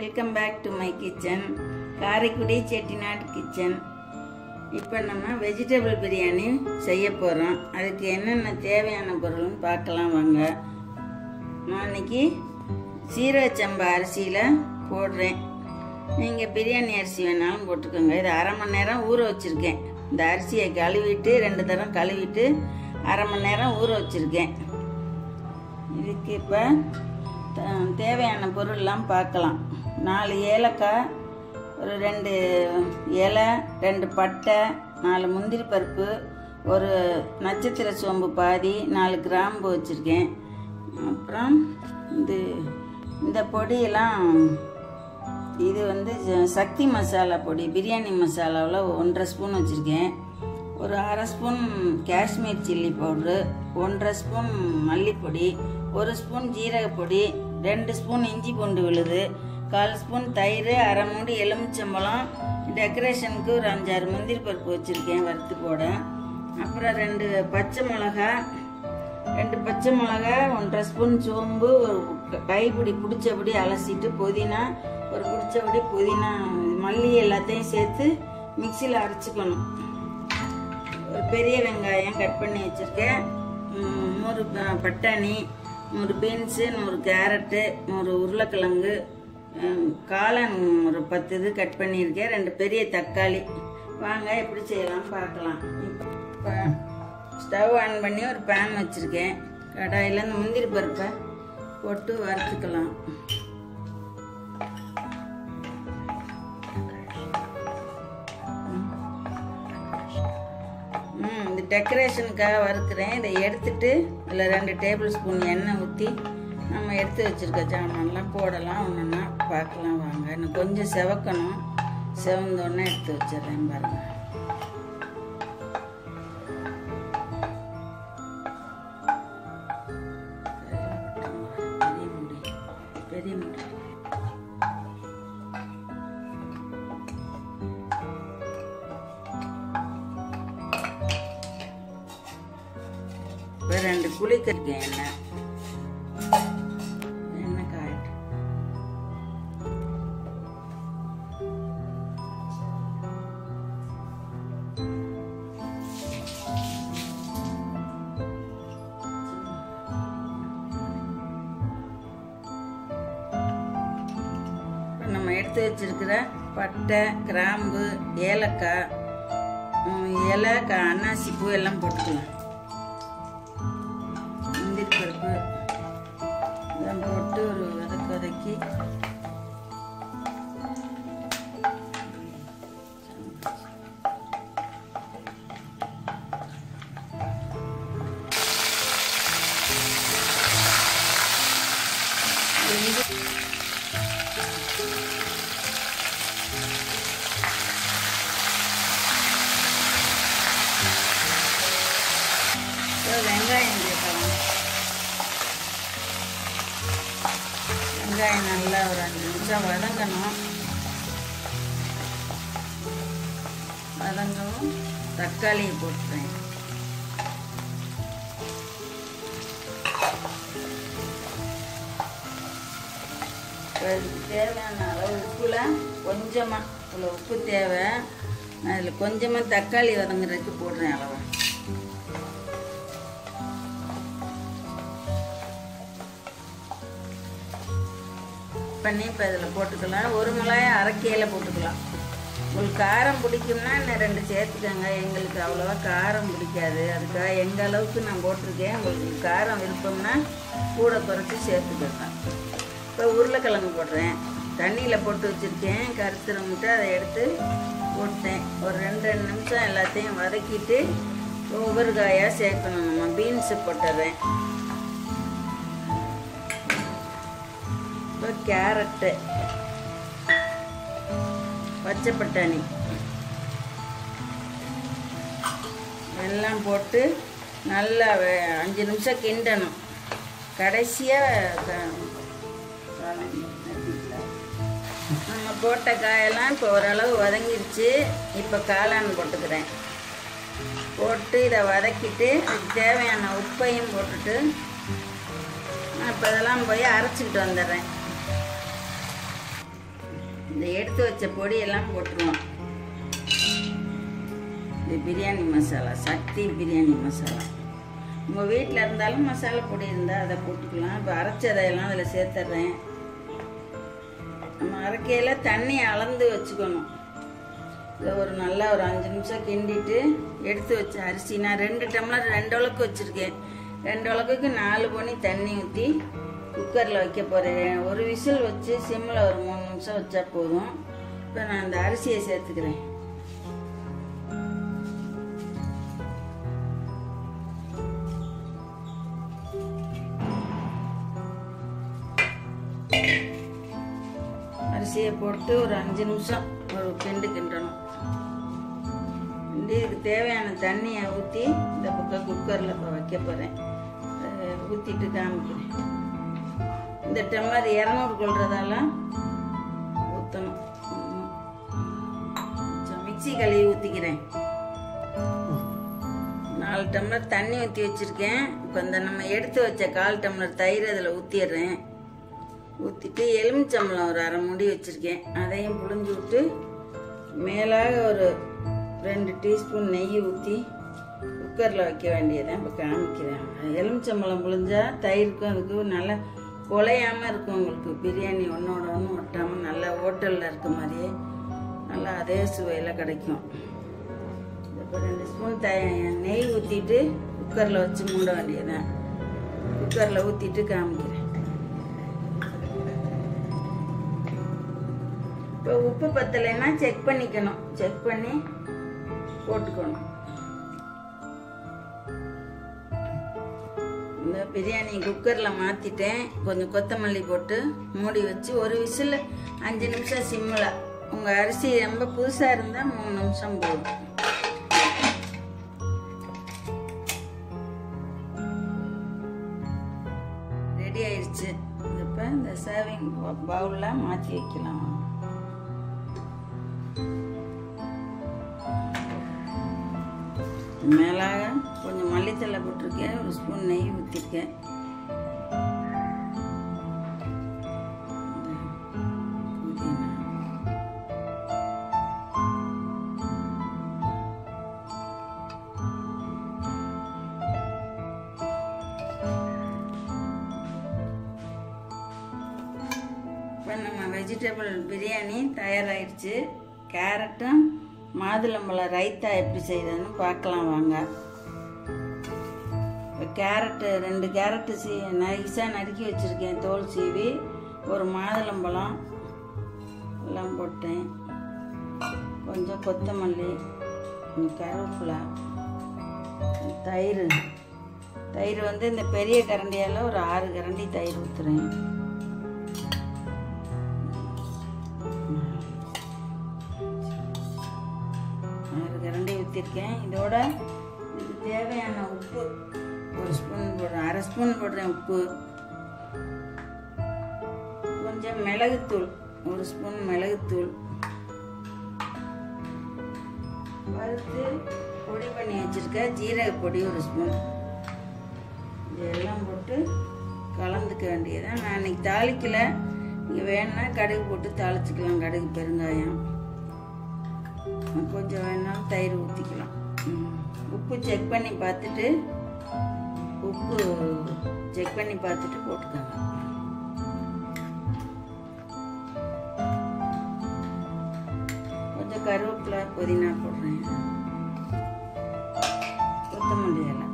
welcome back to my kitchen Karaikudi Chettinad kitchen இப்போ நம்ம vegetable biryani செய்ய போகிறோம் அதுக்கு என்னென்ன தேவையான பொருள்னு பார்க்கலாம் வாங்க நான் இன்னைக்கு சீரக சம்பா அரிசியில் போடுறேன் நீங்கள் பிரியாணி அரிசி வேணாலும் போட்டுக்கோங்க இது அரை மணி நேரம் ஊற வச்சுருக்கேன் இந்த அரிசியை கழுவிட்டு ரெண்டு தரம் கழுவிட்டு அரை மணி நேரம் ஊற வச்சுருக்கேன் இதுக்கு இப்போ தேவையான பொருள்லாம் பார்க்கலாம் நாலு ஏலக்காய் ஒரு ரெண்டு இலை ரெண்டு பட்டை நாலு முந்திரி பருப்பு ஒரு நட்சத்திர சோம்பு பாதி நாலு கிராம்பு வச்சுருக்கேன் அப்புறம் இது இந்த பொடியெல்லாம் இது வந்து ஜ- சக்தி மசாலா பொடி பிரியாணி மசாலாவில் ஒன்றரை ஸ்பூன் வச்சுருக்கேன் ஒரு அரை ஸ்பூன் காஷ்மீர் சில்லி பவுட்ரு ஒன்றரை ஸ்பூன் மல்லிப்பொடி ஒரு ஸ்பூன் ஜீரகப்பொடி ரெண்டு ஸ்பூன் இஞ்சி பூண்டு விழுது கால் ஸ்பூன் தயிர் அரை மூடி எலுமிச்சம்பழம் டெக்கரேஷனுக்கு ஒரு அஞ்சாறு முந்திரி பருப்பு வச்சுருக்கேன் வறுத்து போட அப்புறம் ரெண்டு பச்சை மிளகா ரெண்டு பச்சை மிளகா ஒன்றரை ஸ்பூன் சோம்பு ஒரு க- கைப்பிடி பிடிச்சபடி அலசிட்டு புதினா ஒரு பிடிச்சபடி புதினா மல்லி எல்லாத்தையும் சேர்த்து மிக்சியில் அரைச்சிக்கணும் ஒரு பெரிய வெங்காயம் கட் பண்ணி வச்சுருக்கேன் ம், நூறு ப- பட்டாணி நூறு பீன்ஸு நூறு கேரட்டு நூறு உருளைக்கிழங்கு ம், காளான் ஒரு பத்து இது கட் பண்ணியிருக்கேன் ரெண்டு பெரிய தக்காளி வாங்க எப்படி செய்யலாம் பார்க்கலாம் இப்போ ஸ்டவ் ஆன் பண்ணி ஒரு பேன் வச்சுருக்கேன் கடாயில் இந்த முந்திரி பருப்பை போட்டு வறுத்துக்கலாம் ம் இந்த டெக்கரேஷனுக்காக வறுக்கிறேன் இதை எடுத்துட்டு இதில் ரெண்டு டேபிள் ஸ்பூன் எண்ணெய் ஊற்றி நம்ம எடுத்து வச்சிருக்க ஜாமான்லாம் போடலாம் ஒன்றுன்னா பார்க்கலாம் வாங்க இன்னும் கொஞ்சம் செவக்கணும் செவந்தோடனே எடுத்து வச்சிடுறேன் பாருங்க பெரிய முடி பெரிய முடி இப்போ ரெண்டு குளிக்கறிக்கேன் எண்ணெய் எண்ணெய் காயட்டு இப்போ நம்ம எடுத்து வச்சிருக்கிற பட்டை கிராம்பு ஏலக்காய் ம், இலை க அன்னாசி பூ எல்லாம் போட்டுக்கலாம் முந்திரி பருப்பு இதெல்லாம் போட்டு ஒரு வதக்கு வதக்கி இப்போ வெங்காயம் சேர்க்கலாம் வெங்காயம் நல்லா ஒரு அஞ்சு நிமிஷம் வதங்கணும் வதங்கவும் தக்காளியை போட்டுறேன் இப்போ இதுக்கு தேவையான அளவு உப்புல கொஞ்சமாக இவ்வளோ உப்பு தேவை நான் இதில் கொஞ்சமாக தக்காளி வதங்குறதுக்கு போடுறேன் அளவு பண்ணி இப்போ இதில் போட்டுக்கலாம் ஒரு மிளகாய் அரைக்கையில் போட்டுக்கலாம் உங்களுக்கு காரம் பிடிக்கும்னா இன்னும் ரெண்டு சேர்த்துக்கோங்க எங்களுக்கு அவ்வளோவா காரம் பிடிக்காது அதுக்காக எங்கள் அளவுக்கு நான் போட்டிருக்கேன் உங்களுக்கு காரம் விருப்பம்னா கூட குறைச்சி சேர்த்துக்கோங்க இப்போ உருளைக்கிழங்கு போடுறேன் தண்ணியில் போட்டு வச்சுருக்கேன் கருத்துற முட்டை அதை எடுத்து போட்டேன் ஒரு ரெண்டு ரெண்டு நிமிஷம் எல்லாத்தையும் வதக்கிட்டு ஒவ்வொரு காயாக சேர்க்கணும் நம்ம பீன்ஸு போட்டுறேன் இப்போ கேரட்டு பச்சை பட்டாணி எல்லாம் போட்டு நல்லா வே- அஞ்சு நிமிஷம் கிண்டணும் கடைசியாக நம்ம போட்ட காயெல்லாம் இப்போ ஓரளவு வதங்கிருச்சு இப்போ காளான் போட்டுக்கிறேன் போட்டு இதை வதக்கிட்டு அதுக்கு தேவையான உப்பையும் போட்டுட்டு நான் இப்போ இதெல்லாம் போய் அரைச்சிக்கிட்டு வந்துடுறேன் இந்த எடுத்து வச்ச பொடியெல்லாம் போட்டுருவோம் இது பிரியாணி மசாலா சக்தி பிரியாணி மசாலா உங்கள் வீட்டில் இருந்தாலும் மசாலா பொடி இருந்தால் அதை போட்டுக்கலாம் இப்போ அரைச்சதையெல்லாம் அதில் சேர்த்துட்றேன் நம்ம அரைக்கையில் தண்ணி அளந்து வச்சுக்கணும் இதை ஒரு நல்லா ஒரு அஞ்சு நிமிஷம் கிண்டிட்டு எடுத்து வச்ச அரிசி நான் ரெண்டு டம்ளர் ரெண்டு உலக்கு வச்சுருக்கேன் ரெண்டு உலக்குக்கு நாலு பொனி தண்ணி ஊற்றி குக்கரில் வைக்க போகிறேன் ஒரு விசில் வச்சு சிம்மில் ஒரு மூணு நிமிஷம் வச்சா போதும் இப்போ நான் அந்த அரிசியை சேர்த்துக்கிறேன் அரிசியை போட்டு ஒரு அஞ்சு நிமிஷம் ஒரு கிண்டு கிண்டணும் கிண்டி இதுக்கு தேவையான தண்ணியை ஊற்றி இந்த பக்கம் குக்கரில் இப்போ வைக்க போகிறேன் ஊற்றிட்டு காமிக்கிறேன் இந்த டம்ளர் இரநூறு கொள்றதால ஊற்றணும் மிக்சி கழுவி ஊற்றிக்கிறேன் நாலு டம்ளர் தண்ணி ஊற்றி வச்சுருக்கேன் இப்போ இந்த நம்ம எடுத்து வச்ச கால் டம்ளர் தயிர் அதில் ஊற்றிடுறேன் ஊற்றிட்டு எலுமிச்சம்பழம் ஒரு அரை முடி வச்சுருக்கேன் அதையும் புழிஞ்சு விட்டு மேலாக ஒரு ரெண்டு டீஸ்பூன் நெய் ஊற்றி குக்கரில் வைக்க வேண்டியதான் இப்போ காமிக்கிறேன் எலுமிச்சம்பழம் புழிஞ்சா தயிருக்கும் அதுக்கும் நல்லா குலையாமல் இருக்கும் உங்களுக்கு பிரியாணி ஒன்றோட ஒன்று ஒட்டாமல் நல்லா ஹோட்டலில் இருக்க மாதிரியே நல்லா அதே சுவையில் கிடைக்கும் இப்போ ரெண்டு ஸ்பூன் த நெய் ஊற்றிட்டு குக்கரில் வச்சு மூட வேண்டியதான் குக்கரில் ஊற்றிட்டு காமிக்கிறேன் இப்போ உப்பு பத்தலைன்னா செக் பண்ணிக்கணும் செக் பண்ணி போட்டுக்கணும் இந்த பிரியாணி குக்கரில் மாற்றிட்டேன் கொஞ்சம் கொத்தமல்லி போட்டு மூடி வச்சு ஒரு விசில் அஞ்சு நிமிஷம் சிம்மில் உங்கள் அரிசி ரொம்ப புதுசாக இருந்தால் மூணு நிமிஷம் போதும் ரெடி ஆயிடுச்சு இப்போ இந்த சர்விங் பவுலில் மாற்றி வைக்கலாம் மேலாக கொஞ்சம் மல்லித்தலை போட்டிருக்கேன் ஒரு ஸ்பூன் நெய் ஊற்றிருக்கேன் இப்போ நம்ம வெஜிடபிள் பிரியாணி தயாராகிடுச்சு கேரட்டும் மாதுளம்பழம் ரைத்தா எப்படி செய்யறதுன்னு பார்க்கலாம் வாங்க இப்போ கேரட்டு ரெண்டு கேரட்டு சீ நைஸாக நறுக்கி வச்சுருக்கேன் தோல் சீவி ஒரு மாதுளம்பழம் எல்லாம் போட்டேன் கொஞ்சம் கொத்தமல்லி கொஞ்சம் கருவேப்பிலை தயிர் தயிர் வந்து இந்த பெரிய கரண்டியால் ஒரு ஆறு கரண்டி தயிர் ஊற்றுறேன் ஆறு கரண்டி ஊற்றிருக்கேன் இதோட இதுக்கு தேவையான உப்பு ஒரு ஸ்பூன் போடுறேன் அரை ஸ்பூன் போடுறேன் உப்பு கொஞ்சம் மிளகுத்தூள் ஒரு ஸ்பூன் மிளகுத்தூள் வறுத்து பொடி பண்ணி வச்சுருக்க ஜீரக பொடி ஒரு ஸ்பூன் இதெல்லாம் போட்டு கலந்துக்க வேண்டியதான் நான் இன்னைக்கு தாளிக்கல நீங்கள் வேணுன்னா கடுகு போட்டு தாளிச்சுக்கலாம் கடுகு பெருங்காயம் கொஞ்சம் வேணாலும் தயிர் ஊற்றிக்கலாம் உப்பு செக் பண்ணி பார்த்துட்டு உப்பு செக் பண்ணி பார்த்துட்டு போட்டுக்கோங்க கொஞ்சம் கருவேப்பிலை புதினா போடுறேன் கொத்தமல்லி இலை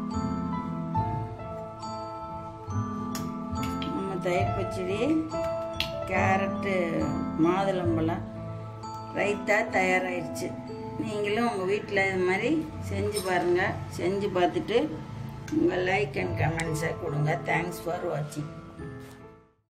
நம்ம தயிர் பச்சடி கேரட்டு மாதுளம்பழம் ரைத்தா தயாராகிடுச்சு நீங்களும் உங்கள் வீட்டில் இது மாதிரி செஞ்சு பாருங்கள் செஞ்சு பார்த்துட்டு உங்கள் லைக் அண்ட் கமெண்ட்ஸை கொடுங்க தேங்க்ஸ் ஃபார் வாட்சிங்